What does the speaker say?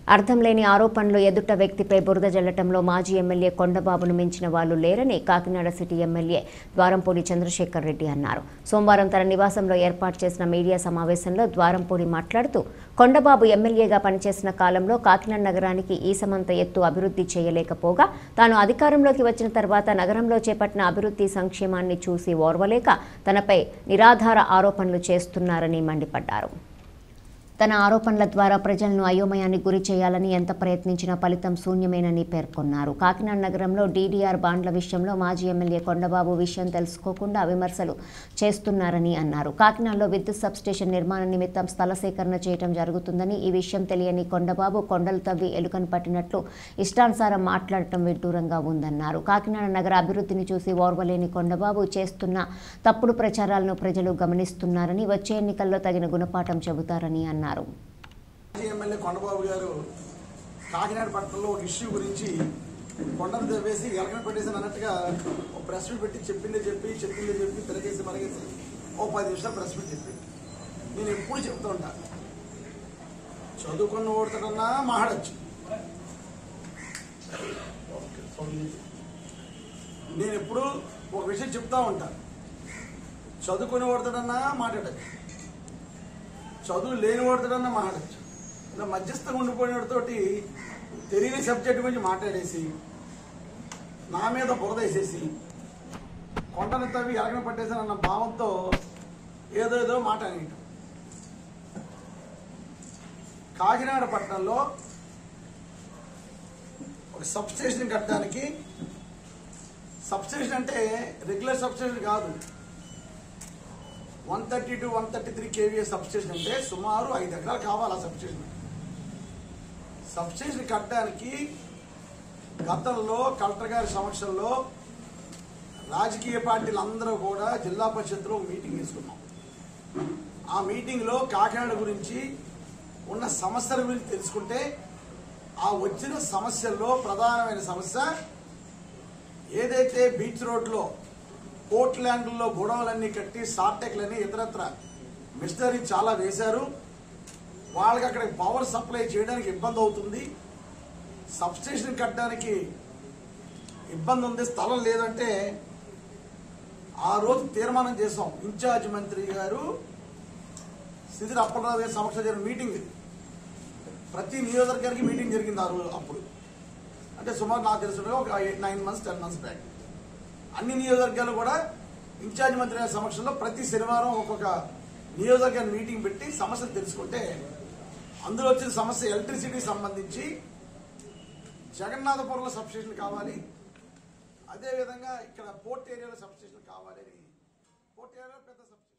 అర్థం లేని ఆరోపణలు ఎదుట వ్యక్తిపై బురద జల్లటంలో మాజీ ఎమ్మెల్యే కొండబాబును మించిన వాళ్ళు లేరని కాకినాడ సిటీ ఎమ్మెల్యే ద్వారంపూడి చంద్రశేఖర్ రెడ్డి అన్నారు సోమవారం తన నివాసంలో ఏర్పాటు చేసిన మీడియా సమావేశంలో ద్వారంపూడి మాట్లాడుతూ కొండబాబు ఎమ్మెల్యేగా పనిచేసిన కాలంలో కాకినాడ నగరానికి ఈసమంత ఎత్తు అభివృద్ధి చేయలేకపోగా తాను అధికారంలోకి వచ్చిన తర్వాత నగరంలో చేపట్టిన అభివృద్ధి సంక్షేమాన్ని చూసి ఓర్వలేక తనపై నిరాధార ఆరోపణలు చేస్తున్నారని మండిపడ్డారు తన ఆరోపణల ద్వారా ప్రజలను అయోమయానికి గురి చేయాలని ఎంత ప్రయత్నించినా ఫలితం శూన్యమేనని పేర్కొన్నారు కాకినాడ నగరంలో డీడీఆర్ బాండ్ల విషయంలో మాజీ ఎమ్మెల్యే కొండబాబు విషయం తెలుసుకోకుండా విమర్శలు చేస్తున్నారని అన్నారు కాకినాడలో విద్యుత్ సబ్స్టేషన్ నిర్మాణ నిమిత్తం స్థల సేకరణ చేయడం జరుగుతుందని ఈ విషయం తెలియని కొండబాబు కొండలు తవ్వి ఎలుకను పట్టినట్లు ఇష్టానుసారం మాట్లాడటం విడ్డూరంగా ఉందన్నారు కాకినాడ నగర అభివృద్ధిని చూసి ఓర్వలేని కొండబాబు చేస్తున్న తప్పుడు ప్రచారాలను ప్రజలు గమనిస్తున్నారని వచ్చే ఎన్నికల్లో తగిన గుణపాఠం చెబుతారని అన్నారు మాజీ ఎమ్మెల్యే కొండబాబు గారు కాకినాడ పట్టణంలో ఒక ఇష్యూ గురించి కొండను తవ్వేసి ఎలకన పెట్టేసి అన్నట్టుగా ఒక ప్రెస్ మీట్ పెట్టి చెప్పిందే చెప్పి చెప్పిందే చెప్పి తిరగేసి మరగేసి ఓ పది నిమిషాలు ప్రెస్ మీట్ చెప్పి నేను ఎప్పుడు చెప్తూ ఉంటా చదువుకున్న ఓడతాడన్నా మాట్లాడచ్చు నేను ఎప్పుడు ఒక విషయం చెప్తా ఉంటా చదువుకుని ఓడతాడన్నా మాట్లాడచ్చు చదువు లేని వాడితోడన్నా మాట్లాడచ్చు ఇలా మధ్యస్థంగా ఉండిపోయినతోటి తెలియని సబ్జెక్ట్ గురించి మాట్లాడేసి నా మీద బురద వేసేసి కొండను తవ్వి ఎలగన పట్టేసానన్న భావంతో ఏదో ఏదో మాట్లాడేయటం కాకినాడ పట్టణంలో ఒక సబ్ స్టేషన్ కట్టడానికి సబ్ స్టేషన్ అంటే రెగ్యులర్ సబ్ స్టేషన్ కాదు one thirty two one thirty three KVA substation అంటే సుమారు ఐదు ఎకరాలు కావాలి ఆ సబ్ స్టేషన్ సబ్ స్టేషన్ కట్టడానికి గతంలో కలెక్టర్ గారి సమక్షంలో రాజకీయ పార్టీలు అందరూ కూడా జిల్లా పరిషత్లో మీటింగ్ తీసుకున్నాం ఆ మీటింగ్లో కాకినాడ గురించి ఉన్న సమస్యల గురించి తెలుసుకుంటే ఆ వచ్చిన సమస్యల్లో ప్రధానమైన సమస్య ఏదైతే బీచ్ రోడ్లో పోర్ట్ ల్యాండ్లో గొడవలన్నీ కట్టి షార్టెక్లని ఇతరత్ర మిషనరీ చాలా వేశారు వాళ్ళకి అక్కడ పవర్ సప్లై చేయడానికి ఇబ్బంది అవుతుంది సబ్స్టేషన్ కట్టడానికి ఇబ్బంది ఉంది స్థలం లేదంటే ఆ రోజు తీర్మానం చేసాం ఇన్ఛార్జ్ మంత్రి గారు సిదిరి అప్పలరావు గారి సమక్షంలో జరిగిన మీటింగ్ ఇది ప్రతి నియోజకవర్గానికి మీటింగ్ జరిగింది ఆ రోజు అప్పుడు అంటే సుమారు నాకు తెలిసిన ఒక nine months ten months back అన్ని నియోజకవర్గాలు కూడా ఇన్ఛార్జ్ మంత్రి గారి సమక్షంలో ప్రతి శనివారం ఒక్కొక్క నియోజకవర్గాన్ని మీటింగ్ పెట్టి సమస్యలు తెలుసుకుంటే అందులో వచ్చిన సమస్య ఎలక్ట్రిసిటీ సంబంధించి జగన్నాథపురంలో సబ్స్టేషన్ కావాలి అదేవిధంగా ఇక్కడ పోర్ట్ ఏరియాలో సబ్స్టేషన్ కావాలి అని పోర్ట్ ఏరియాలో పెద్ద సబ్స్టేషన్